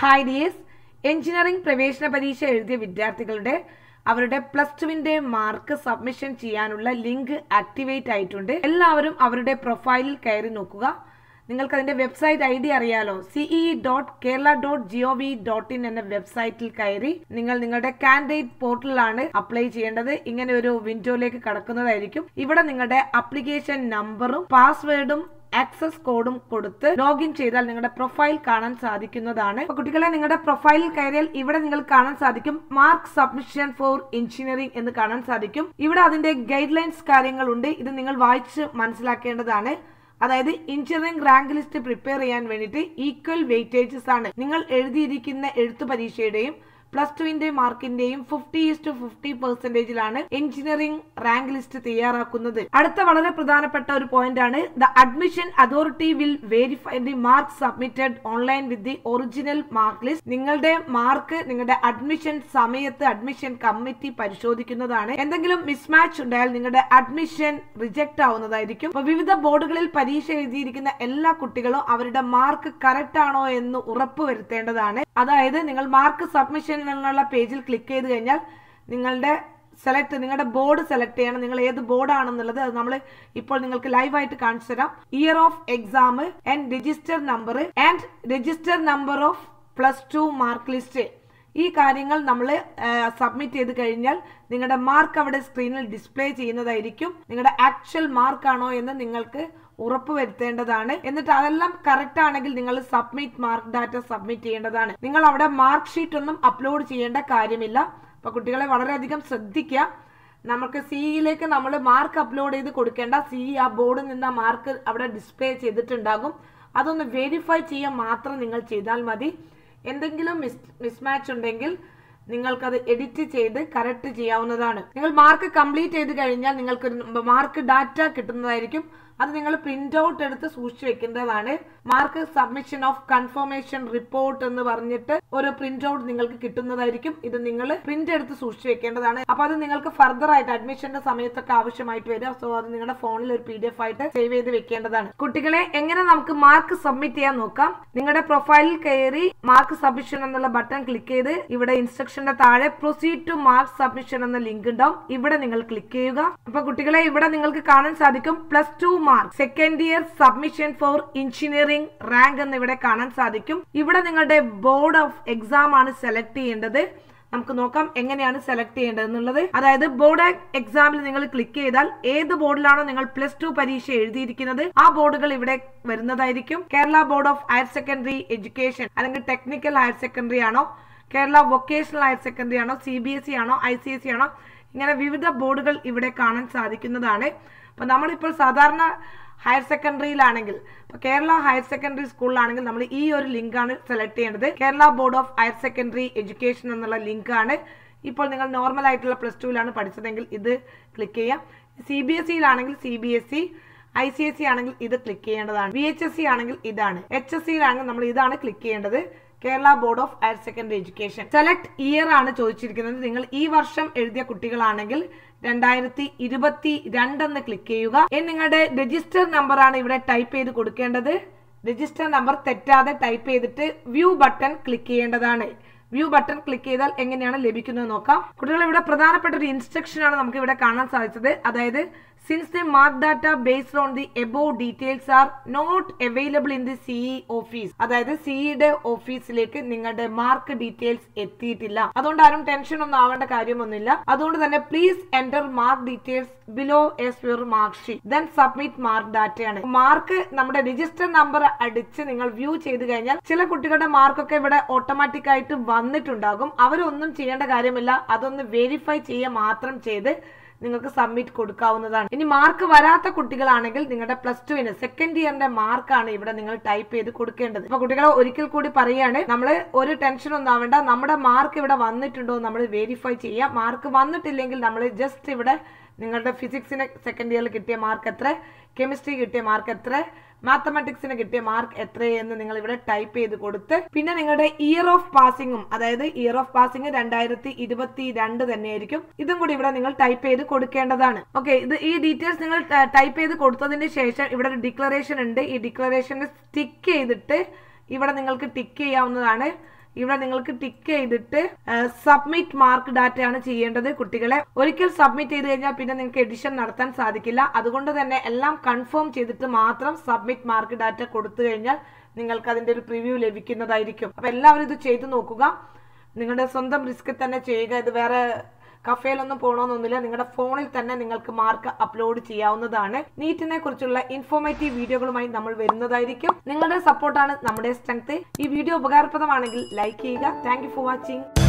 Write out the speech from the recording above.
hi dears engineering പ്രവേശന പരീക്ഷ എഴുതിയ വിദ്യാർത്ഥികളുടെ അവരുടെ പ്ലസ് ടുവിന്റെ മാർക്ക് സബ്മിഷൻ ചെയ്യാനുള്ള ലിങ്ക് ആക്ടിവേറ്റ് ആയിട്ടുണ്ട് എല്ലാവരും അവരുടെ പ്രൊഫൈലിൽ കയറി നോക്കുക നിങ്ങൾക്ക് അതിന്റെ വെബ്സൈറ്റ് ഐ ഡി അറിയാലോ CE dot Kerala dot GO V dot in എന്ന വെബ്സൈറ്റിൽ കയറി നിങ്ങൾ നിങ്ങളുടെ കാൻഡിഡേറ്റ് പോർട്ടലിലാണ് അപ്ലൈ ചെയ്യേണ്ടത് ഇങ്ങനെ ഒരു വിൻഡോയിലേക്ക് കടക്കുന്നതായിരിക്കും ഇവിടെ നിങ്ങളുടെ അപ്ലിക്കേഷൻ നമ്പറും പാസ്വേഡും ആക്സസ് കോഡും കൊടുത്ത് ലോഗിൻ ചെയ്താൽ നിങ്ങളുടെ പ്രൊഫൈൽ കാണാൻ സാധിക്കുന്നതാണ് അപ്പൊ കുട്ടികളെ നിങ്ങളുടെ പ്രൊഫൈലിൽ കയറിയാൽ ഇവിടെ നിങ്ങൾ കാണാൻ സാധിക്കും മാർക്ക് സബ്മിഷൻ ഫോർ എഞ്ചിനീയറിംഗ് എന്ന് കാണാൻ സാധിക്കും ഇവിടെ അതിന്റെ ഗൈഡ് ലൈൻസ് കാര്യങ്ങളുണ്ട് ഇത് നിങ്ങൾ വായിച്ച് മനസ്സിലാക്കേണ്ടതാണ് അതായത് എഞ്ചിനീയറിംഗ് റാങ്ക് ലിസ്റ്റ് പ്രിപ്പയർ ചെയ്യാൻ വേണ്ടിയിട്ട് ഈക്വൽ വെയിറ്റേജസ് ആണ് നിങ്ങൾ എഴുതിയിരിക്കുന്ന എഴുത്തു പരീക്ഷയുടെയും പ്ലസ് ടുവിന്റെ മാർക്കിന്റെയും ഫിഫ്റ്റി ഈസ് ടു ഫിഫ്റ്റി പെർസെന്റേജിലാണ് എഞ്ചിനീയറിംഗ് റാങ്ക് ലിസ്റ്റ് തയ്യാറാക്കുന്നത് അടുത്ത വളരെ പ്രധാനപ്പെട്ട ഒരു പോയിന്റ് ആണ് the admission authority will verify the mark submitted online with the original mark list നിങ്ങളുടെ മാർക്ക് നിങ്ങളുടെ അഡ്മിഷൻ സമയത്ത് അഡ്മിഷൻ കമ്മിറ്റി പരിശോധിക്കുന്നതാണ് എന്തെങ്കിലും മിസ്മാച്ച് ഉണ്ടായാൽ നിങ്ങളുടെ അഡ്മിഷൻ റിജക്ട് ആവുന്നതായിരിക്കും അപ്പൊ വിവിധ ബോർഡുകളിൽ പരീക്ഷ എഴുതിയിരിക്കുന്ന എല്ലാ കുട്ടികളും അവരുടെ മാർക്ക് കറക്റ്റ് ആണോ എന്ന് ഉറപ്പുവരുത്തേണ്ടതാണ് അതായത് നിങ്ങൾ മാർക്ക് സബ്മിഷൻ എന്നുള്ള പേജിൽ ക്ലിക്ക് ചെയ്ത് കഴിഞ്ഞാൽ നിങ്ങളുടെ സെലക്ട് നിങ്ങളുടെ ബോർഡ് സെലക്ട് ചെയ്യണം നിങ്ങൾ ഏത് ബോർഡാണെന്നുള്ളത് അത് നമ്മൾ ഇപ്പോൾ നിങ്ങൾക്ക് ലൈവായിട്ട് കാണിച്ചു തരാം year of exam and register number and register number of plus two mark list ഈ കാര്യങ്ങൾ നമ്മൾ സബ്മിറ്റ് ചെയ്ത് കഴിഞ്ഞാൽ നിങ്ങളുടെ മാർക്ക് അവിടെ സ്ക്രീനിൽ ഡിസ്പ്ലേ ചെയ്യുന്നതായിരിക്കും നിങ്ങളുടെ ആക്ച്വൽ മാർക്ക് ആണോ എന്ന് നിങ്ങൾക്ക് ഉറപ്പ് വരുത്തേണ്ടതാണ് എന്നിട്ട് അതെല്ലാം കറക്റ്റ് ആണെങ്കിൽ നിങ്ങൾ സബ്മിറ്റ് മാർക്ക് ഡാറ്റ സബ്മിറ്റ് ചെയ്യേണ്ടതാണ് നിങ്ങൾ അവിടെ മാർക്ക് ഷീറ്റ് ഒന്നും അപ്ലോഡ് ചെയ്യേണ്ട കാര്യമില്ല അപ്പൊ കുട്ടികളെ വളരെയധികം ശ്രദ്ധിക്കുക നമുക്ക് സിഇയിലേക്ക് നമ്മൾ മാർക്ക് അപ്ലോഡ് ചെയ്ത് കൊടുക്കേണ്ട സിഇ ആ ബോർഡിൽ നിന്ന് ആ മാർക്ക് അവിടെ ഡിസ്പ്ലേ ചെയ്തിട്ടുണ്ടാകും അതൊന്ന് വെരിഫൈ ചെയ്യാൻ മാത്രം നിങ്ങൾ ചെയ്താൽ മതി എന്തെങ്കിലും മിസ് മിസ്മാച്ച് ഉണ്ടെങ്കിൽ നിങ്ങൾക്കത് എഡിറ്റ് ചെയ്ത് കറക്റ്റ് ചെയ്യാവുന്നതാണ് നിങ്ങൾ മാർക്ക് കംപ്ലീറ്റ് ചെയ്ത് കഴിഞ്ഞാൽ നിങ്ങൾക്ക് മാർക്ക് ഡാറ്റ കിട്ടുന്നതായിരിക്കും അത് നിങ്ങൾ പ്രിന്റ് ഔട്ട് എടുത്ത് സൂക്ഷിച്ചു വെക്കേണ്ടതാണ് mark submission of confirmation report എന്ന് പറഞ്ഞിട്ട് ഒരു പ്രിന്റ് ഔട്ട് നിങ്ങൾക്ക് കിട്ടുന്നതായിരിക്കും ഇത് നിങ്ങൾ പ്രിന്റ് എടുത്ത് സൂക്ഷിച്ചു വെക്കേണ്ടതാണ് അപ്പൊ അത് നിങ്ങൾക്ക് ഫർദർ ആയിട്ട് അഡ്മിഷന്റെ സമയത്തൊക്കെ ആവശ്യമായിട്ട് വരും സോ അത് നിങ്ങളുടെ ഫോണിൽ ഒരു പി ഡി എഫ് ആയിട്ട് സേവ് ചെയ്ത് വെക്കേണ്ടതാണ് കുട്ടികളെ എങ്ങനെ നമുക്ക് മാർക്ക് സബ്മിറ്റ് ചെയ്യാൻ നോക്കാം നിങ്ങളുടെ പ്രൊഫൈലിൽ കയറി മാർക്ക് സബ്മിഷൻ എന്നുള്ള ബട്ടൺ ക്ലിക്ക് ചെയ്ത് ഇവിടെ ഇൻസ്ട്രക്ഷന്റെ താഴെ പ്രൊസീഡ് ടു മാർക്ക് സബ്മിഷൻ എന്ന ലിങ്ക് ഉണ്ടാവും ഇവിടെ നിങ്ങൾ ക്ലിക്ക് ചെയ്യുക അപ്പൊ കുട്ടികളെ ഇവിടെ നിങ്ങൾക്ക് കാണാൻ സാധിക്കും plus two mark second year submission for engineering rank എന്ന് ഇവിടെ കാണാൻ സാധിക്കും ഇവിടെ നിങ്ങളുടെ ബോർഡ് ഓഫ് എക്സാം ആണ് സെലക്ട് ചെയ്യേണ്ടത് നമുക്ക് നോക്കാം എങ്ങനെയാണ് സെലക്ട് ചെയ്യേണ്ടത് എന്നുള്ളത് അതായത് ബോർഡ് എക്സാമിൽ നിങ്ങൾ ക്ലിക്ക് ചെയ്താൽ ഏത് ബോർഡിലാണോ നിങ്ങൾ പ്ലസ് ടു പരീക്ഷ എഴുതിയിരിക്കുന്നത് ആ ബോർഡുകൾ ഇവിടെ വരുന്നതായിരിക്കും Kerala board of higher secondary education അല്ലെങ്കിൽ ടെക്നിക്കൽ ഹയർ സെക്കൻഡറി ആണോ കേരള വൊക്കേഷണൽ ഹയർ സെക്കൻഡറി ആണോ സി ബി എസ് ഇ ആണോ ഐ സി എസ് ഇ ആണോ ഇങ്ങനെ വിവിധ ബോർഡുകൾ ഇവിടെ കാണാൻ സാധിക്കുന്നതാണ് അപ്പൊ നമ്മളിപ്പോൾ സാധാരണ ഹയർ സെക്കൻഡറിയിലാണെങ്കിൽ ഇപ്പൊ കേരള ഹയർ സെക്കൻഡറി സ്കൂളിലാണെങ്കിൽ നമ്മൾ ഈ ഒരു ലിങ്ക് ആണ് സെലക്ട് ചെയ്യേണ്ടത് Kerala board of higher secondary education എന്നുള്ള ലിങ്ക് ആണ് ഇപ്പോൾ നിങ്ങൾ നോർമൽ ആയിട്ടുള്ള പ്ലസ് ടുവിലാണ് പഠിച്ചതെങ്കിൽ ഇത് ക്ലിക്ക് ചെയ്യാം സി ബി എസ് സിയിലാണെങ്കിൽ C B S C I C S C ആണെങ്കിൽ ഇത് ക്ലിക്ക് ചെയ്യേണ്ടതാണ് വി എച്ച് എസ് സി ആണെങ്കിൽ ഇതാണ് എച്ച് എസ് സിയിലാണെങ്കിൽ നമ്മൾ ഇതാണ് ക്ലിക്ക് ചെയ്യേണ്ടത് Kerala board of higher secondary education select year ആണ് ചോദിച്ചിരിക്കുന്നത് നിങ്ങൾ ഈ വർഷം എഴുതിയ കുട്ടികളാണെങ്കിൽ രണ്ടായിരത്തി ഇരുപത്തി രണ്ടെന്ന് ക്ലിക്ക് ചെയ്യുക ഇനി നിങ്ങളുടെ രജിസ്റ്റർ നമ്പർ ആണ് ഇവിടെ ടൈപ്പ് ചെയ്ത് കൊടുക്കേണ്ടത് രജിസ്റ്റർ നമ്പർ തെറ്റാതെ ടൈപ്പ് ചെയ്തിട്ട് വ്യൂ ബട്ടൺ ക്ലിക്ക് ചെയ്യേണ്ടതാണ് വ്യൂ ബട്ടൺ ക്ലിക്ക് ചെയ്താൽ എങ്ങനെയാണ് ലഭിക്കുന്നത് നോക്കാം കുട്ടികൾ ഇവിടെ പ്രധാനപ്പെട്ട ഒരു ഇൻസ്ട്രക്ഷൻ ആണ് നമുക്ക് ഇവിടെ കാണാൻ സാധിച്ചത് അതായത് since the mark data based on the above details are not available in the CE office അതായത് സിഇയുടെ ഓഫീസിലേക്ക് നിങ്ങളുടെ മാർക്ക് ഡീറ്റെയിൽസ് എത്തിയിട്ടില്ല അതുകൊണ്ട് ആരും ടെൻഷൻ ഒന്നും ആവേണ്ട കാര്യമൊന്നുമില്ല അതുകൊണ്ട് തന്നെ please enter mark details below as your mark sheet then submit mark ഡാറ്റയാണ് മാർക്ക് നമ്മുടെ രജിസ്റ്റർ നമ്പർ അടിച്ച് നിങ്ങൾ വ്യൂ ചെയ്ത് കഴിഞ്ഞാൽ ചില കുട്ടികളുടെ മാർക്കൊക്കെ ഇവിടെ ഓട്ടോമാറ്റിക് ആയിട്ട് വന്നിട്ടുണ്ടാകും അവരൊന്നും ചെയ്യേണ്ട കാര്യമില്ല അതൊന്ന് വെരിഫൈ ചെയ്യുക മാത്രം ചെയ്ത് നിങ്ങൾക്ക് സബ്മിറ്റ് കൊടുക്കാവുന്നതാണ് ഇനി മാർക്ക് വരാത്ത കുട്ടികളാണെങ്കിൽ നിങ്ങളുടെ പ്ലസ് ടുവിന് സെക്കൻഡ് ഇയറിന്റെ മാർക്കാണ് ഇവിടെ നിങ്ങൾ ടൈപ്പ് ചെയ്ത് കൊടുക്കേണ്ടത് അപ്പൊ കുട്ടികളെ ഒരിക്കൽ കൂടി പറയാണ് നമ്മൾ ഒരു ടെൻഷൻ ഒന്നും ആവേണ്ട നമ്മുടെ മാർക്ക് ഇവിടെ വന്നിട്ടുണ്ടോ നമ്മൾ വെരിഫൈ ചെയ്യാം മാർക്ക് വന്നിട്ടില്ലെങ്കിൽ നമ്മൾ ജസ്റ്റ് ഇവിടെ നിങ്ങളുടെ ഫിസിക്സിന് സെക്കൻഡ് ഇയറിൽ കിട്ടിയ മാർക്ക് എത്ര കെമിസ്ട്രി കിട്ടിയ മാർക്ക് എത്ര മാത്തമാറ്റിക്സിന് കിട്ടിയ മാർക്ക് എത്രയെന്ന് നിങ്ങൾ ഇവിടെ ടൈപ്പ് ചെയ്ത് കൊടുത്ത് പിന്നെ നിങ്ങളുടെ ഇയർ ഓഫ് പാസിംഗും അതായത് ഇയർ ഓഫ് പാസിംഗ് രണ്ടായിരത്തി ഇരുപത്തി രണ്ട് തന്നെയായിരിക്കും ഇതും കൂടി ഇവിടെ നിങ്ങൾ ടൈപ്പ് ചെയ്ത് കൊടുക്കേണ്ടതാണ് ഓക്കെ ഇത് ഈ ഡീറ്റെയിൽസ് നിങ്ങൾ ടൈപ്പ് ചെയ്ത് കൊടുത്തതിന് ശേഷം ഇവിടെ ഒരു ഡിക്ലറേഷൻ ഉണ്ട് ഈ ഡിക്ലറേഷൻ സ്റ്റിക്ക് ചെയ്തിട്ട് ഇവിടെ നിങ്ങൾക്ക് ടിക്ക് ചെയ്യാവുന്നതാണ് ഇവിടെ നിങ്ങൾക്ക് ടിക്ക് ചെയ്തിട്ട് സബ്മിറ്റ് മാർക്ക് ഡാറ്റയാണ് ചെയ്യേണ്ടത് കുട്ടികളെ ഒരിക്കൽ സബ്മിറ്റ് ചെയ്ത് കഴിഞ്ഞാൽ പിന്നെ നിങ്ങൾക്ക് എഡിഷൻ നടത്താൻ സാധിക്കില്ല അതുകൊണ്ട് തന്നെ എല്ലാം കൺഫേം ചെയ്തിട്ട് മാത്രം സബ്മിറ്റ് മാർക്ക് ഡാറ്റ കൊടുത്തു കഴിഞ്ഞാൽ നിങ്ങൾക്ക് അതിന്റെ ഒരു പ്രിവ്യൂ ലഭിക്കുന്നതായിരിക്കും അപ്പൊ എല്ലാവരും ഇത് ചെയ്തു നോക്കുക നിങ്ങളുടെ സ്വന്തം റിസ്ക് തന്നെ ചെയ്യുക ഇത് വേറെ കഫേയിലൊന്നും പോകണമെന്നൊന്നുമില്ല നിങ്ങളുടെ ഫോണിൽ തന്നെ നിങ്ങൾക്ക് മാർക്ക് അപ്ലോഡ് ചെയ്യാവുന്നതാണ് നീറ്റിനെ കുറിച്ചുള്ള ഇൻഫോർമേറ്റീവ് വീഡിയോകളുമായി നമ്മൾ വരുന്നതായിരിക്കും നിങ്ങളുടെ സപ്പോർട്ടാണ് നമ്മുടെ സ്ട്രെങ്ത് ഈ വീഡിയോ ഉപകാരപ്രദമാണെങ്കിൽ ലൈക്ക് ചെയ്യുക താങ്ക് ഫോർ വാച്ചിങ്